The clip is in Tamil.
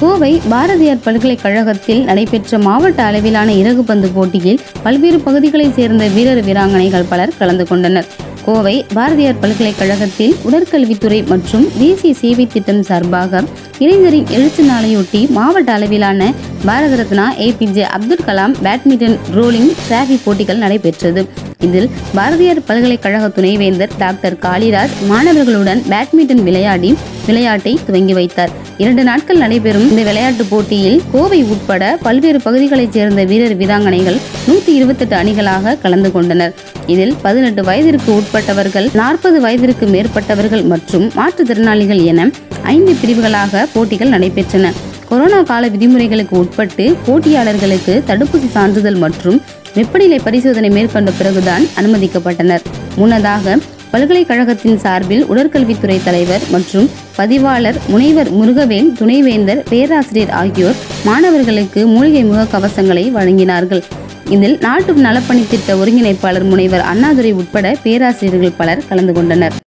கோவை பாரதியார் பல்கலைக்கழகத்தில் நடைபெற்ற மாவட்ட அளவிலான இறகுப்பந்து போட்டியில் பல்வேறு பகுதிகளைச் சேர்ந்த வீரர் வீராங்கனைகள் பலர் கலந்து கொண்டனர் கோவை பாரதியார் பல்கலைக்கழகத்தில் உடற்கல்வித்துறை மற்றும் தேசிய சேவை திட்டம் சார்பாக இளைஞரின் எழுச்சி நாளையொட்டி மாவட்ட அளவிலான Bharat Ratna APJ Abdul Kalam badminton rolling trophy போட்டிகள் நடைபெற்றது இதில் பாரதியார் பல்கலைக்கழக துணைவேந்தர் டாக்டர் காளிராஜ் மாணவர்களுடன் பேட்மிண்டன் விளையாடி விளையாட்டை துவங்கி வைத்தார் இரண்டு நாட்கள் நடைபெறும் இந்த விளையாட்டுப் போட்டியில் கோவை உட்பட பல்வேறு பகுதிகளைச் சேர்ந்த வீரர் வீராங்கனைகள் நூற்றி இருபத்தெட்டு அணிகளாக கலந்து கொண்டனர் இதில் பதினெட்டு வயதிற்கு உட்பட்டவர்கள் நாற்பது வயதிற்கு மேற்பட்டவர்கள் மற்றும் மாற்றுத்திறனாளிகள் என ஐந்து பிரிவுகளாக போட்டிகள் நடைபெற்றன கொரோனா கால விதிமுறைகளுக்கு உட்பட்டு போட்டியாளர்களுக்கு தடுப்பூசி சான்றிதழ் மற்றும் வெப்பநிலை பரிசோதனை மேற்கொண்ட பிறகுதான் அனுமதிக்கப்பட்டனர் முன்னதாக பல்கலைக்கழகத்தின் சார்பில் உடற்கல்வித்துறை தலைவர் மற்றும் பதிவாளர் முனைவர் முருகவேல் துணைவேந்தர் பேராசிரியர் ஆகியோர் மாணவர்களுக்கு மூலிகை முகக்கவசங்களை வழங்கினார்கள் இதில் நாட்டு நலப்பணி திட்ட ஒருங்கிணைப்பாளர் முனைவர் அண்ணாதுரை உட்பட பேராசிரியர்கள் பலர் கலந்து கொண்டனர்